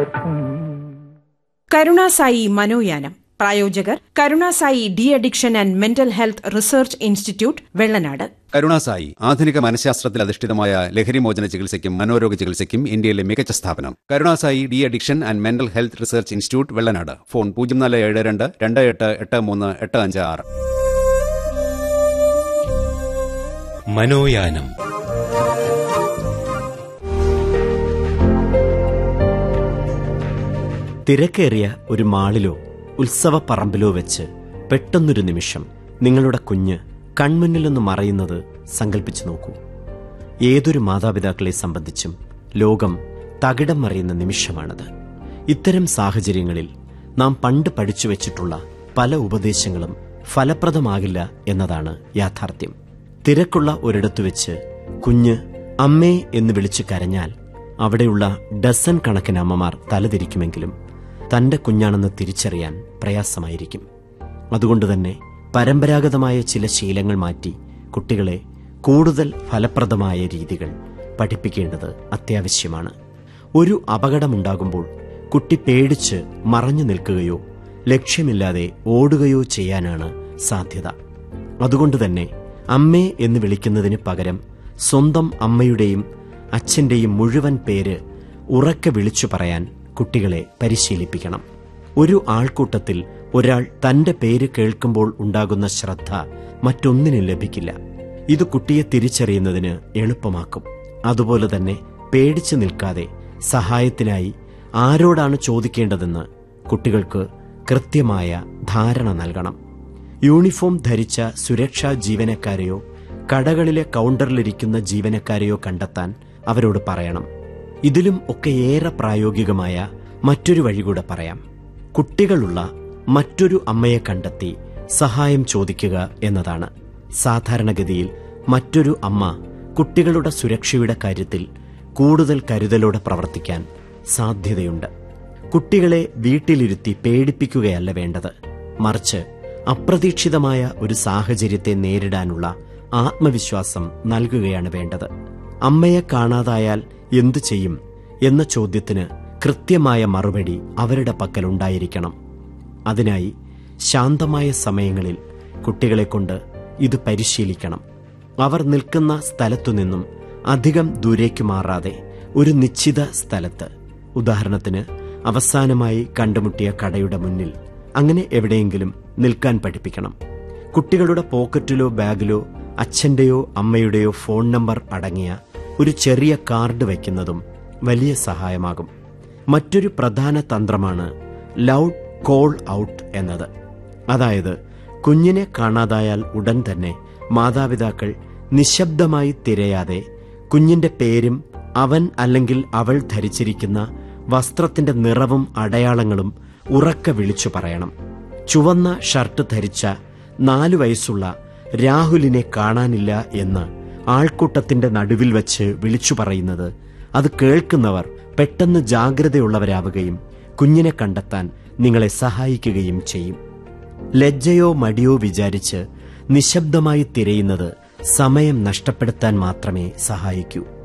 കരുണാസായി മനോയാനം പ്രായോജകർ Karunasai de addiction and mental health research institute Vellanad Karunasai ആധുനിക മനഃശാസ്ത്രത്തിൽ അധിഷ്ഠിതമായ ലഹരിമോചന ചികിത്സയ്ക്കും മനോരോഗ ചികിത്സയ്ക്കും ഇന്ത്യയിലെ മികച്ച സ്ഥാപനം Karunasai de addiction and mental health research institute Vellanad phone പൂജ്യം നാല് ഏഴ് രണ്ട് രണ്ട് എട്ട് എട്ട് മൂന്ന് എട്ട് അഞ്ച് ആറ് മനോയാനം തിരക്കേറിയ ഒരു മാളിലോ ഉത്സവപ്പറമ്പിലോ വെച്ച് പെട്ടെന്നൊരു നിമിഷം നിങ്ങളുടെ കുഞ്ഞ് കൺമുന്നിൽ നിന്ന് മറയുന്നത് സങ്കല്പിച്ചു നോക്കൂ ഏതൊരു മാതാപിതാക്കളെ സംബന്ധിച്ചും ലോകം തകിടം മറിയുന്ന നിമിഷമാണത് ഇത്തരം സാഹചര്യങ്ങളിൽ നാം പണ്ട് പഠിച്ചു വെച്ചിട്ടുള്ള പല ഉപദേശങ്ങളും ഫലപ്രദമാകില്ല എന്നതാണ് യാഥാർത്ഥ്യം തിരക്കുള്ള ഒരിടത്തു വെച്ച് കുഞ്ഞ് അമ്മേ എന്ന് വിളിച്ചു കരഞ്ഞാൽ അവിടെയുള്ള ഡസൻ കണക്കിന് അമ്മമാർ തലതിരിക്കുമെങ്കിലും തന്റെ കുഞ്ഞാണെന്ന് തിരിച്ചറിയാൻ പ്രയാസമായിരിക്കും അതുകൊണ്ട് തന്നെ പരമ്പരാഗതമായ ചില ശീലങ്ങൾ മാറ്റി കുട്ടികളെ കൂടുതൽ ഫലപ്രദമായ രീതികൾ പഠിപ്പിക്കേണ്ടത് അത്യാവശ്യമാണ് ഒരു അപകടമുണ്ടാകുമ്പോൾ കുട്ടി പേടിച്ച് മറഞ്ഞു നിൽക്കുകയോ ലക്ഷ്യമില്ലാതെ ഓടുകയോ ചെയ്യാനാണ് സാധ്യത അതുകൊണ്ട് തന്നെ അമ്മേ എന്ന് വിളിക്കുന്നതിന് പകരം സ്വന്തം അമ്മയുടെയും അച്ഛന്റെയും മുഴുവൻ പേര് ഉറക്കെ വിളിച്ചു പറയാൻ കുട്ടികളെ പരിശീലിപ്പിക്കണം ഒരു ആൾക്കൂട്ടത്തിൽ ഒരാൾ തന്റെ പേര് കേൾക്കുമ്പോൾ ഉണ്ടാകുന്ന ശ്രദ്ധ മറ്റൊന്നിനും ലഭിക്കില്ല ഇത് കുട്ടിയെ തിരിച്ചറിയുന്നതിന് എളുപ്പമാക്കും അതുപോലെ തന്നെ പേടിച്ചു നിൽക്കാതെ സഹായത്തിനായി ആരോടാണ് ചോദിക്കേണ്ടതെന്ന് കുട്ടികൾക്ക് കൃത്യമായ ധാരണ നൽകണം യൂണിഫോം ധരിച്ച സുരക്ഷാ ജീവനക്കാരെയോ കടകളിലെ കൗണ്ടറിലിരിക്കുന്ന ജീവനക്കാരെയോ കണ്ടെത്താൻ അവരോട് പറയണം ഇതിലും ഒക്കെ ഏറെ പ്രായോഗികമായ മറ്റൊരു വഴി കൂടെ പറയാം കുട്ടികളുള്ള മറ്റൊരു അമ്മയെ കണ്ടെത്തി സഹായം ചോദിക്കുക എന്നതാണ് സാധാരണഗതിയിൽ മറ്റൊരു അമ്മ കുട്ടികളുടെ സുരക്ഷയുടെ കാര്യത്തിൽ കൂടുതൽ കരുതലോടെ പ്രവർത്തിക്കാൻ സാധ്യതയുണ്ട് കുട്ടികളെ വീട്ടിലിരുത്തി പേടിപ്പിക്കുകയല്ല വേണ്ടത് മറിച്ച് അപ്രതീക്ഷിതമായ ഒരു സാഹചര്യത്തെ നേരിടാനുള്ള ആത്മവിശ്വാസം നൽകുകയാണ് വേണ്ടത് അമ്മയെ കാണാതായാൽ എന്തു ചെയ്യും എന്ന ചോദ്യത്തിന് കൃത്യമായ മറുപടി അവരുടെ പക്കലുണ്ടായിരിക്കണം അതിനായി ശാന്തമായ സമയങ്ങളിൽ കുട്ടികളെ കൊണ്ട് ഇത് പരിശീലിക്കണം അവർ നിൽക്കുന്ന സ്ഥലത്തുനിന്നും അധികം ദൂരേക്ക് മാറാതെ ഒരു നിശ്ചിത സ്ഥലത്ത് ഉദാഹരണത്തിന് അവസാനമായി കണ്ടുമുട്ടിയ കടയുടെ മുന്നിൽ അങ്ങനെ എവിടെയെങ്കിലും നിൽക്കാൻ പഠിപ്പിക്കണം കുട്ടികളുടെ പോക്കറ്റിലോ ബാഗിലോ അച്ഛന്റെയോ അമ്മയുടെയോ ഫോൺ നമ്പർ അടങ്ങിയ ഒരു ചെറിയ കാർഡ് വയ്ക്കുന്നതും വലിയ സഹായമാകും മറ്റൊരു പ്രധാന തന്ത്രമാണ് ലൗഡ് കോൾ ഔട്ട് എന്നത് അതായത് കുഞ്ഞിനെ കാണാതായാൽ ഉടൻ തന്നെ മാതാപിതാക്കൾ നിശബ്ദമായി തിരയാതെ കുഞ്ഞിന്റെ പേരും അവൻ അല്ലെങ്കിൽ അവൾ ധരിച്ചിരിക്കുന്ന വസ്ത്രത്തിന്റെ നിറവും അടയാളങ്ങളും ഉറക്കെ വിളിച്ചു പറയണം ചുവന്ന ഷർട്ട് ധരിച്ച നാലു വയസ്സുള്ള രാഹുലിനെ കാണാനില്ല എന്ന് ആൾക്കൂട്ടത്തിന്റെ നടുവിൽ വച്ച് വിളിച്ചു പറയുന്നത് അത് കേൾക്കുന്നവർ പെട്ടെന്ന് ജാഗ്രതയുള്ളവരാവുകയും കുഞ്ഞിനെ കണ്ടെത്താൻ നിങ്ങളെ സഹായിക്കുകയും ചെയ്യും ലജ്ജയോ മടിയോ വിചാരിച്ച് നിശബ്ദമായി തിരയുന്നത് സമയം നഷ്ടപ്പെടുത്താൻ മാത്രമേ സഹായിക്കൂ